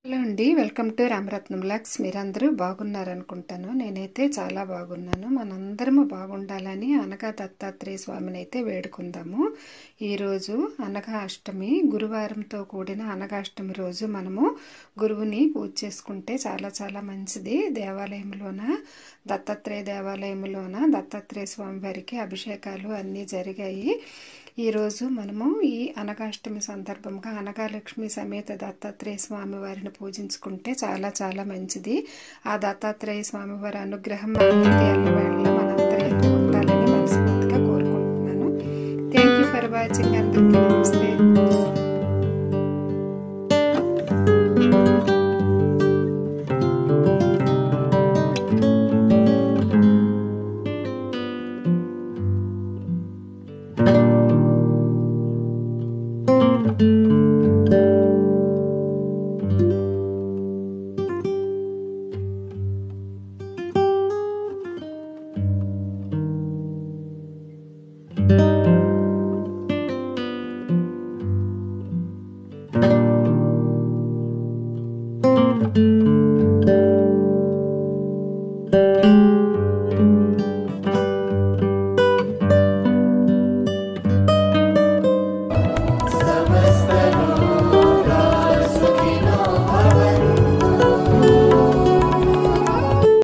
hello అండి welcome to Ramaratnam lakhs మీరందరూ బాగున్నారనుకుంటాను నేనైతే చాలా బాగున్నాను మనందరము బాగుండాలని అనగా దత్తాత్రేయ స్వామిని అయితే వేడుకుందాము ఈరోజు అనగా అష్టమి గురువారంతో కూడిన అనగాష్టమి రోజు మనము గురువుని పూజ చేసుకుంటే చాలా చాలా మంచిది దేవాలయంలోన దత్తాత్రేయ దేవాలయంలోన దత్తాత్రేయ స్వామి వారికి అభిషేకాలు అన్నీ జరిగాయి ఈరోజు మనము ఈ అనగాష్టమి సందర్భంగా అనగాలక్ష్మి సమేత దత్తాత్రేయ స్వామి వారిని పూజించుకుంటే చాలా చాలా మంచిది ఆ దత్తాత్రేయ స్వామి వారి అనుగ్రహం మన ఎల్లవేళలో మనందరికీ ఉండాలని మనస్ఫూర్తిగా కోరుకుంటున్నాను థ్యాంక్ యూ ఫర్ వాచింగ్ అందరికీ నమస్తే